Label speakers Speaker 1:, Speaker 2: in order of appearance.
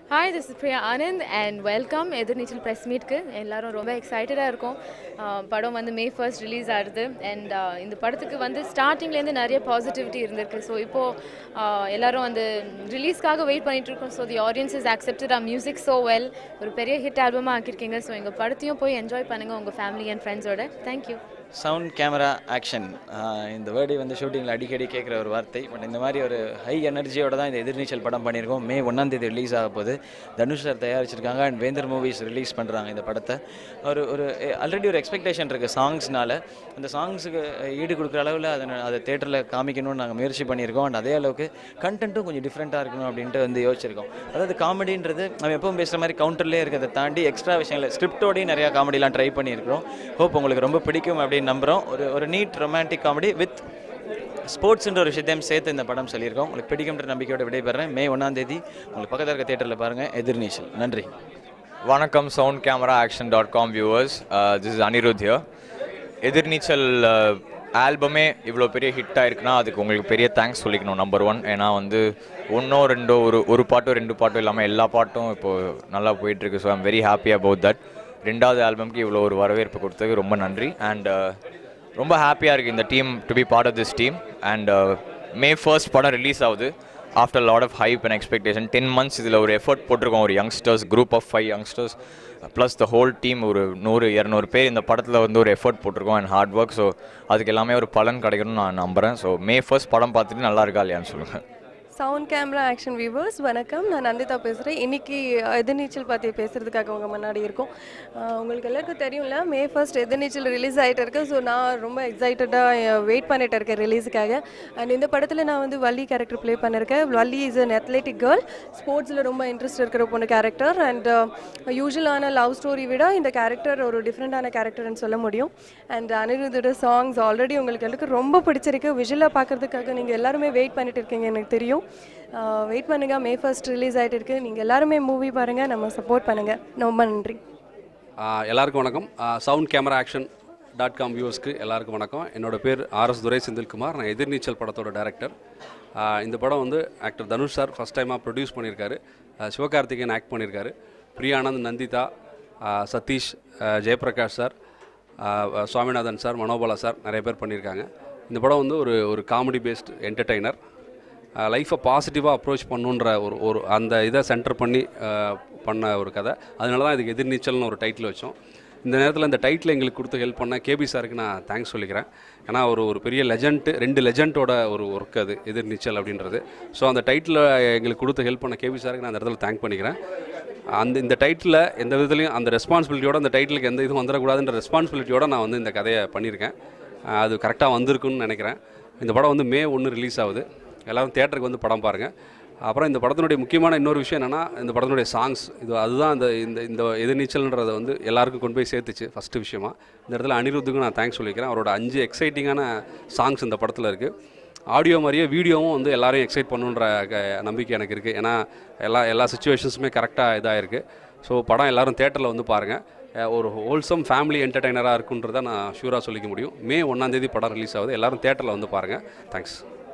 Speaker 1: hi this is Priya Anand and welcome Ethirneechal press மீட்க்கு எல்லாரும் ரொம்ப எக்ஸைட்டடாக இருக்கோம் ஆஹ் படம் வந்து மே ஃபர்ஸ்ட் ரிலீஸ் ஆகுது அண்ட் இந்த படத்துக்கு வந்து ஸ்டார்டிங்லேருந்து நிறைய பாசிட்டிவிட்டி இருந்திருக்கு ஸோ இப்போது எல்லாரும் அந்த ரிலீஸ்க்காக வெயிட் பண்ணிட்டு இருக்கோம் so the audience is accepted ah music so well ஒரு பெரிய ஹிட் ஆல்பமாக ஆக்கியிருக்கீங்க ஸோ எங்கள் படத்தையும் போய் என்ஜாய் பண்ணுங்கள் உங்கள் ஃபேமிலி அண்ட் ஃப்ரெண்ட்ஸோட தேங்க்யூ
Speaker 2: சவுண்ட் கேமரா ஆக்ஷன் இந்த வேர்டு வந்து ஷூட்டிங்கில் அடிக்கடி கேட்குற ஒரு வார்த்தை பட் இந்த மாதிரி ஒரு ஹை எனர்ஜியோட தான் இந்த எதிர்நீச்சல் படம் பண்ணியிருக்கோம் மே ஒன்றாம் தேதி ரிலீஸ் ஆக போகுது தனுஷ் சார் தயாரிச்சிருக்காங்க அண்ட் வேந்தர் மூவிஸ் ரிலீஸ் பண்ணுறாங்க இந்த படத்தை ஒரு ஒரு ஆல்ரெடி ஒரு எக்ஸ்பெக்டேஷன் இருக்குது சாங்ஸ்னால அந்த சாங்ஸுக்கு ஈடு கொடுக்குற அளவில் அதை அதை தேட்டரில் காமிக்கணும்னு நாங்கள் முயற்சி பண்ணியிருக்கோம் அண்ட் அதே அளவுக்கு கண்டென்ட்டும் கொஞ்சம் டிஃப்ரெண்ட்டாக இருக்கணும் அப்படின்ட்டு வந்து யோசிச்சிருக்கோம் அதாவது காமெடின்றது நம்ம எப்பவும் பேசுகிற மாதிரி கவுண்டர்லேயே இருக்கிறத தாண்டி எக்ஸ்ட்ரா விஷயங்கள் ஸ்கிரிப்டோடையும் நிறையா காமெடிலாம் ட்ரை பண்ணியிருக்கிறோம் ஹோப் உங்களுக்கு ரொம்ப பிடிக்கும் அப்படின்னு நம்புகிறோம் ஒரு ஒரு நீட் ரொமான்டிக் காமெடி வித் ஸ்போர்ட்ஸ்ன்ற ஒரு விஷயத்தையும் சேர்த்து இந்த படம் சொல்லியிருக்கோம் உங்களுக்கு பிடிக்கும்ன்ற நம்பிக்கையோட விடைபெறேன் மே ஒன்றாம் தேதி உங்களுக்கு பக்கத்தில் இருக்க தேட்டரில் பாருங்கள் எதிர்நீச்சல் நன்றி
Speaker 3: வணக்கம் sound camera action dot com viewers this is Anirudh here Ethirneechal ஆல்பமே இவ்வளோ பெரிய ஹிட் ஆயிருக்குன்னா அதுக்கு உங்களுக்கு பெரிய தேங்க்ஸ் சொல்லிக்கணும் நம்பர் ஒன் ஏன்னா வந்து ஒன்றோ ரெண்டோ ஒரு ஒரு பாட்டோ ரெண்டு பாட்டோ இல்லாமல் எல்லா பாட்டும் இப்போது நல்லா போயிட்டுருக்கு so I'm very happy about that ரெண்டாவது ஆல்பம்க்கு இவ்வளோ ஒரு வரவேற்பு கொடுத்ததுக்கு ரொம்ப நன்றி அண்ட் ரொம்ப ஹாப்பியாக இருக்குது இந்த team to be part of this team and May first படம் ரிலீஸ் ஆகுது after lot of hype and expectation ten months இதில் ஒரு எஃபர்ட் போட்டிருக்கோம் ஒரு youngsters group of five youngsters plus the whole team ஒரு நூறு இரநூறு பேர் இந்த படத்தில் வந்து ஒரு எஃபர்ட் போட்டிருக்கோம் அண்ட் ஹார்ட் ஒர்க் ஸோ அதுக்கு எல்லாமே ஒரு பலன் கிடைக்கணும்னு நான் நம்புகிறேன் ஸோ மே ஃபர்ஸ்ட் படம் பார்த்துட்டு நல்லா இருக்கா இல்லையான்னு சொல்லுங்கள்
Speaker 4: சவுண்ட் கேமரா ஆக்ஷன் வியூவர்ஸ் வணக்கம் நான் நந்திதா பேசுகிறேன் இன்னைக்கு எதிர்நீச்சல் பற்றி பேசுகிறதுக்காக உங்கள் முன்னாடி இருக்கோம் ஆஹ் உங்களுக்கு எல்லாருக்கும் தெரியும்ல மே ஃபர்ஸ்ட் எதிர்நீச்சல் ரிலீஸ் ஆகிட்டு இருக்கு ஸோ நான் ரொம்ப எக்ஸைட்டடாக வெயிட் பண்ணிட்டு இருக்கேன் ரிலீஸுக்காக அண்ட் இந்த படத்தில் நான் வந்து வள்ளி கேரக்டர் ப்ளே பண்ணியிருக்கேன் Valli is an athletic girl ஸ்போர்ட்ஸில் ரொம்ப இன்ட்ரெஸ்ட் இருக்கிற பொண்ணு கேரக்டர் அண்ட் யூஸ்வலான லவ் ஸ்டோரி விட இந்த கேரக்டர் ஒரு டிஃப்ரெண்ட்டான கேரக்டர்னு சொல்ல முடியும் அண்ட் அனிருத்தோட சாங்ஸ் ஆல்ரெடி உங்களுக்கு எல்லாருக்கும் ரொம்ப பிடிச்சிருக்கு விஷுவலாக பார்க்கறதுக்காக நீங்கள் எல்லாருமே வெயிட் பண்ணிட்டு இருக்கீங்க எனக்கு தெரியும் வெயிட் பண்ணுங்கள் மே ஃபர்ஸ்ட் ரிலீஸ் ஆகிட்டு இருக்கு நீங்கள் எல்லாருமே மூவி பாருங்கள் நம்ம சப்போர்ட் பண்ணுங்கள் ரொம்ப நன்றி
Speaker 5: ஆஹ் எல்லாருக்கும் வணக்கம் sound camera action dot com வியூவர்ஸ்க்கு எல்லாருக்கும் வணக்கம் என்னோட பேர் ஆர்எஸ் துரை செந்தில்குமார் நான் எதிர்நீச்சல் படத்தோட டைரக்டர் இந்த படம் வந்து ஆக்டர் தனுஷ் சார் ஃபஸ்ட் டைமாக ப்ரொடியூஸ் பண்ணியிருக்காரு ஆஹ் சிவகார்த்திகேயன் ஆக்ட் பண்ணியிருக்காரு பிரியானந்த் நந்திதா ஆஹ் சதீஷ் ஆஹ் ஜெயபிரகாஷ் சார் ஆஹ் சுவாமிநாதன் சார் மனோபாலா சார் நிறைய பேர் பண்ணியிருக்காங்க இந்த படம் வந்து ஒரு ஒரு காமெடி பேஸ்ட் என்டர்டெய்னர் லைஃப்பை பாசிட்டிவாக அப்ரோச் பண்ணுன்ற ஒரு ஒரு அந்த இதை சென்டர் பண்ணி அஹ், பண்ண ஒரு கதை அதனால தான் இதுக்கு எதிர்நீச்சல்னு ஒரு டைட்டில் வச்சோம் இந்த நேரத்தில் இந்த டைட்டில் எங்களுக்கு கொடுத்து ஹெல்ப் பண்ண கேபி சாருக்கு நான் தேங்க்ஸ் சொல்லிக்கிறேன் ஏன்னா ஒரு ஒரு பெரிய லெஜண்ட் ரெண்டு லெஜண்டோட ஒரு ஒர்க் அது எதிர்நீச்சல் அப்படின்றது ஸோ அந்த டைட்டில் எங்களுக்கு கொடுத்து ஹெல்ப் பண்ண கேபி சாருக்கு நான் அந்த இடத்துல தேங்க் பண்ணிக்கிறேன் அந்த இந்த டைட்டில் எந்த விதத்துலையும் அந்த ரெஸ்பான்சிபிலிட்டியோட அந்த டைட்டிலுக்கு எந்த இதுவும் வந்துடக்கூடாதுன்ற ரெஸ்பான்சிபிலிட்டியோட நான் வந்து இந்த கதையை பண்ணியிருக்கேன் அஹ், அது கரெக்டாக வந்திருக்குன்னு நினைக்கிறேன் இந்த படம் வந்து மே ஒன்று ரிலீஸ் ஆகுது எல்லாரும் தேட்டருக்கு வந்து படம் பாருங்கள் அப்புறம் இந்த படத்தினுடைய முக்கியமான இன்னொரு விஷயம் என்னென்னா இந்த படத்தினுடைய சாங்ஸ் இது அதுதான் இந்த இந்த இந்த எதிர்நீச்சல்ன்றதை வந்து எல்லாருக்கும் கொண்டு போய் சேர்த்துச்சு ஃபஸ்ட்டு விஷயமா இந்த இடத்துல அனிருத்துக்கும் நான் தேங்க்ஸ் சொல்லிக்கிறேன் அவரோட அஞ்சு எக்ஸைட்டிங்கான சாங்ஸ் இந்த படத்தில் இருக்குது ஆடியோ மாதிரியே வீடியோவும் வந்து எல்லாரையும் எக்ஸைட் பண்ணுன்ற க- நம்பிக்கை எனக்கு இருக்குது ஏன்னா எல்லா எல்லா சுச்சுவேஷன்ஸுமே கரெக்டாக இதாக இருக்குது ஸோ படம் எல்லாரும் தேட்டரில் வந்து பாருங்கள் ஒரு ஹோல்சம் ஃபேமிலி என்டர்டைனராக இருக்குன்றதை நான் ஷூராக சொல்லிக்க முடியும் மே ஒன்றாந்தேதி படம் ரிலீஸ் ஆகுது எல்லாரும் தேட்டரில் வந்து பாருங்கள் தேங்க்ஸ்